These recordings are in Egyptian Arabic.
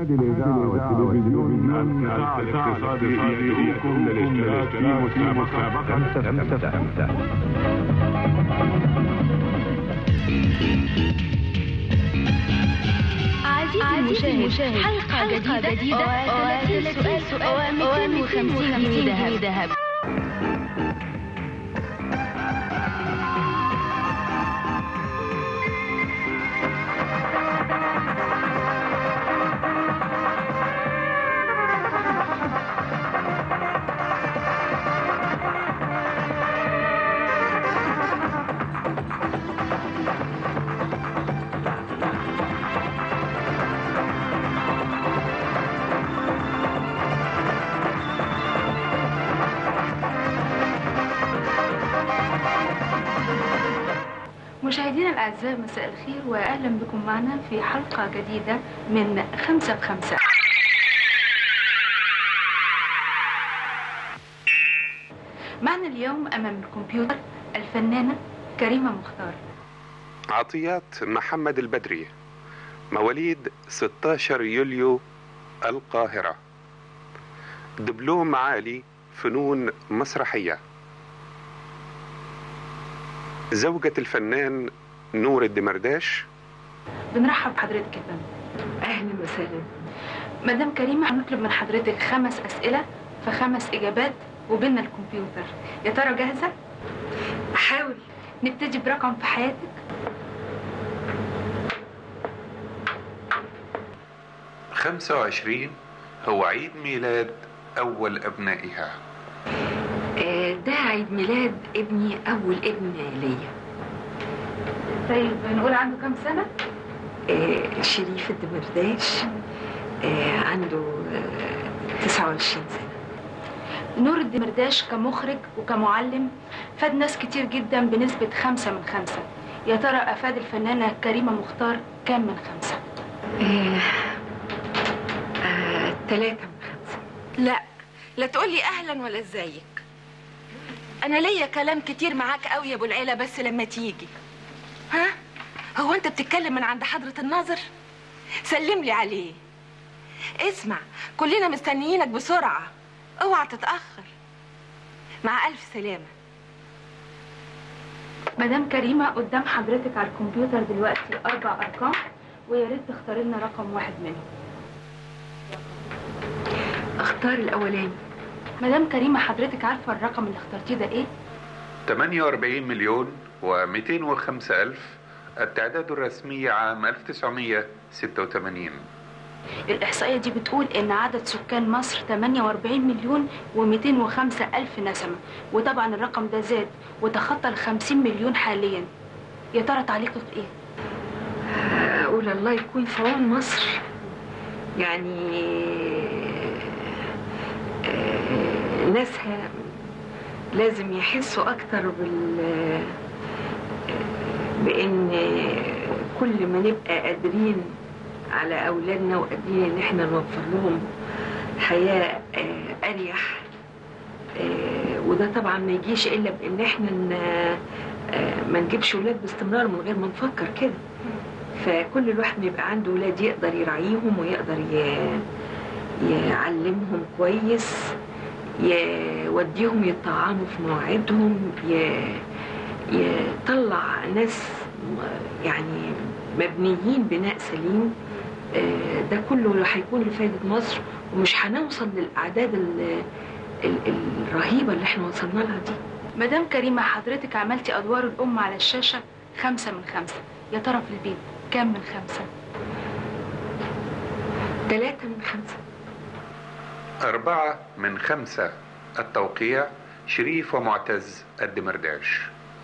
الإذاعة والتلفزيون من الاقتصادي يدعوكم للاشتراك في مسابقة تمتع عزيزي المشاهد حلقة جديدة وثلاثين سؤال و250 جنيه ذهب مشاهدينا الأعزاء مساء الخير وأهلا بكم معنا في حلقة جديدة من خمسة بخمسة معنا اليوم أمام الكمبيوتر الفنانة كريمة مختار عطيات محمد البدري مواليد 16 يوليو القاهرة دبلوم عالي فنون مسرحية زوجة الفنان نور الدمرداش بنرحب بحضرتك يا فندم اهلا وسهلا مدام كريمة هنطلب من حضرتك خمس أسئلة في خمس إجابات وبيننا الكمبيوتر يا ترى جاهزة؟ احاول نبتدي برقم في حياتك 25 هو عيد ميلاد أول أبنائها آه ده عيد ميلاد ابني اول ابن ليا طيب نقول عنده كام سنة؟ آه شريف الدمرداش آه عنده آه 29 سنه نور الدمرداش كمخرج وكمعلم فاد ناس كتير جدا بنسبة خمسة من خمسة يا ترى أفاد الفنانة كريمة مختار كام من خمسة؟ آه آه ثلاثة من خمسة لا لا تقولي اهلا ولا ازيك انا ليا كلام كتير معاك قوي يا ابو العيله بس لما تيجي ها هو انت بتتكلم من عند حضره الناظر سلم لي عليه اسمع كلنا مستنيينك بسرعه اوعى تتاخر مع الف سلامه مدام كريمة قدام حضرتك على الكمبيوتر دلوقتي أربع أرقام ويا ريت تختاري لنا رقم واحد منهم اختار الاولاني مدام كريمة حضرتك عارفة الرقم اللي اخترتيه ده إيه؟ 48 مليون و205 ألف التعداد الرسمي عام 1986 الإحصائية دي بتقول إن عدد سكان مصر 48 مليون و205 ألف نسمة وطبعا الرقم ده زاد وتخطى ال 50 مليون حاليا يا ترى تعليقك إيه؟ اقول الله يكون في عون مصر يعني آه، ناسها لازم يحسوا اكتر بال بان كل ما نبقى قادرين على اولادنا وقادرين ان احنا نوفر لهم حياه آه، اريح آه، وده طبعا ما يجيش الا بان احنا ن- آه، ما نجيبش ولاد باستمرار من غير ما نفكر كده فكل الواحد ما يبقى عنده ولاد يقدر يراعيهم ويقدر ي- يعلمهم كويس يوديهم يطعموا في مواعيدهم ي- يطلع ناس م- يعني مبنيين بناء سليم آه، ده كله هيكون لفائدة مصر ومش هنوصل للأعداد ال- ال- الرهيبة اللي احنا وصلنا لها دي مدام كريمة حضرتك عملتي أدوار الأم على الشاشة خمسة من خمسة يا ترى في البيت كام من خمسة؟ ثلاثة من خمسة أربعة من خمسة التوقيع شريف ومعتز الدمرداش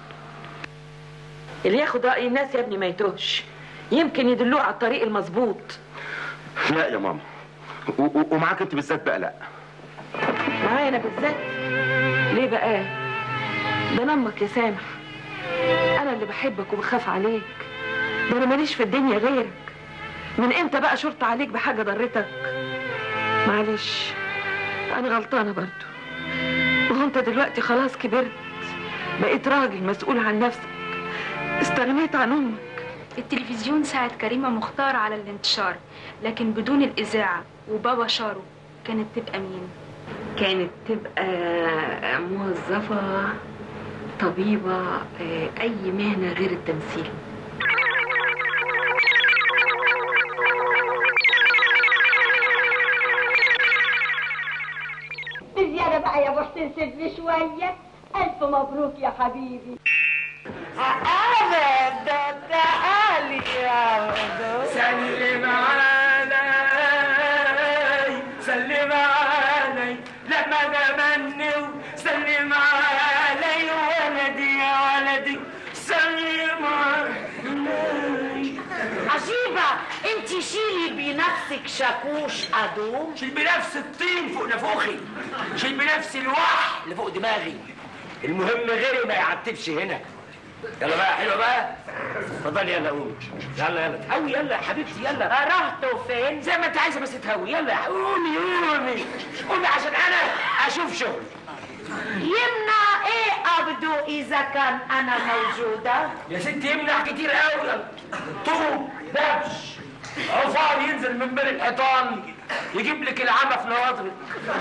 اللي ياخد رأي الناس يا ابني ما يتوهش يمكن يدلوه على الطريق المظبوط لا يا ماما و- و- ومعاك انت بالذات بقى لا معايا انا بالذات ليه بقى ده انا امك يا سامح انا اللي بحبك وبخاف عليك ده انا ماليش في الدنيا غيرك من امتى بقى شرط عليك بحاجه ضرتك معلش انا غلطانه برضو وهو انت دلوقتي خلاص كبرت بقيت راجل مسؤول عن نفسك استغنيت عن امك التلفزيون ساعد كريمة مختار على الانتشار لكن بدون الإذاعة وبابا شارو كانت تبقى مين؟ كانت تبقى موظفة طبيبة آه، أي مهنة غير التمثيل بزيادة بقى يا ابو حسين سيبني شوية ألف مبروك يا حبيبي أبدا تعالي يا سلم علي سلم علي لما دمني سلم علي ولدي يا ولدي سلم علي عجيبة انت شيلي بنفسك شاكوش أدوم شيل بنفس الطين فوق نفوخي شيل بنفس الوح اللي فوق دماغي المهم غيري ما يعتبش هنا يلا بقى حلوه بقى اتفضلي يلا قومي يلا يلا تهوي يلا يا حبيبتي يلا رحتوا فين؟ زي ما انت عايزه بس تهوي يلا يا حبيبتي. قومي قومي قومي عشان انا اشوف شغل يمنع ايه أبدو إذا كان أنا موجودة؟ يا ستي يمنع كتير قوي يلا طوب دبش عفار ينزل من بين الحيطان يجيب لك العمى في نواطرك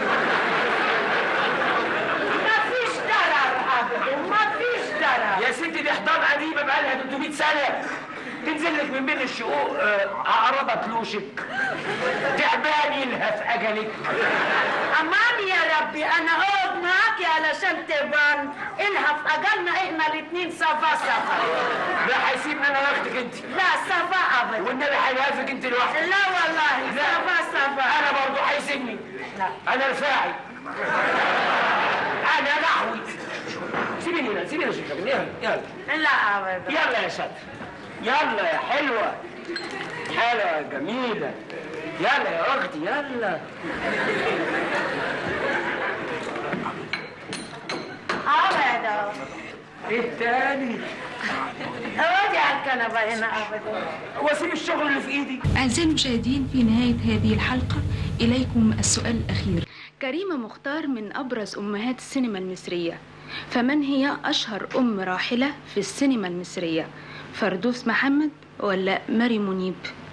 مفيش ضرر أبدو مفيش ضرر يا ستي دي حيطان قديمه بقالها 300 سنه تنزل لك من بين الشقوق آه، عقربه تلوشك تعبان يلهف اجلك أمان يا ربي أنا أقعد معاكي علشان تبان إنها في أجلنا إحنا الاتنين صفا صفا ده هيسيبني انا واخدك انت لا صفا أبدا والنبي هيوافق انت لوحدك لا والله لا. صفا صفا انا برضه هيسيبني انا رفاعي انا نحوي سيبيني هنا سيبيني يا شيخ يلا يلا لا أبدا يلا يا شاطر يلا يا حلوة حلوة يا جميلة يلا يا أختي يلا أبدا إيه تاني اقعدي على الكنبة هنا أبدا وأسيب الشغل اللي في إيدي أعزائي المشاهدين في نهاية هذه الحلقة إليكم السؤال الأخير كريمة مختار من أبرز أمهات السينما المصرية فمن هي أشهر أم راحلة في السينما المصرية فردوس محمد ولا ماري منيب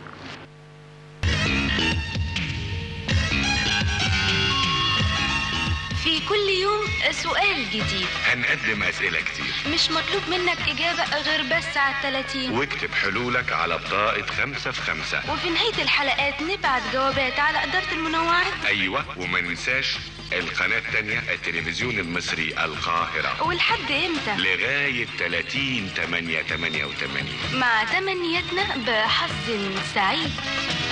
في كل يوم سؤال جديد هنقدم أسئلة كتير مش مطلوب منك إجابة غير بس على التلاتين واكتب حلولك على بطاقة خمسة في خمسة وفي نهاية الحلقات نبعت جوابات على إدارة المنوعات أيوة وما ننساش القناة التانية التلفزيون المصري القاهرة ولحد إمتى؟ لغاية 30 8 88 مع تمنياتنا بحظ سعيد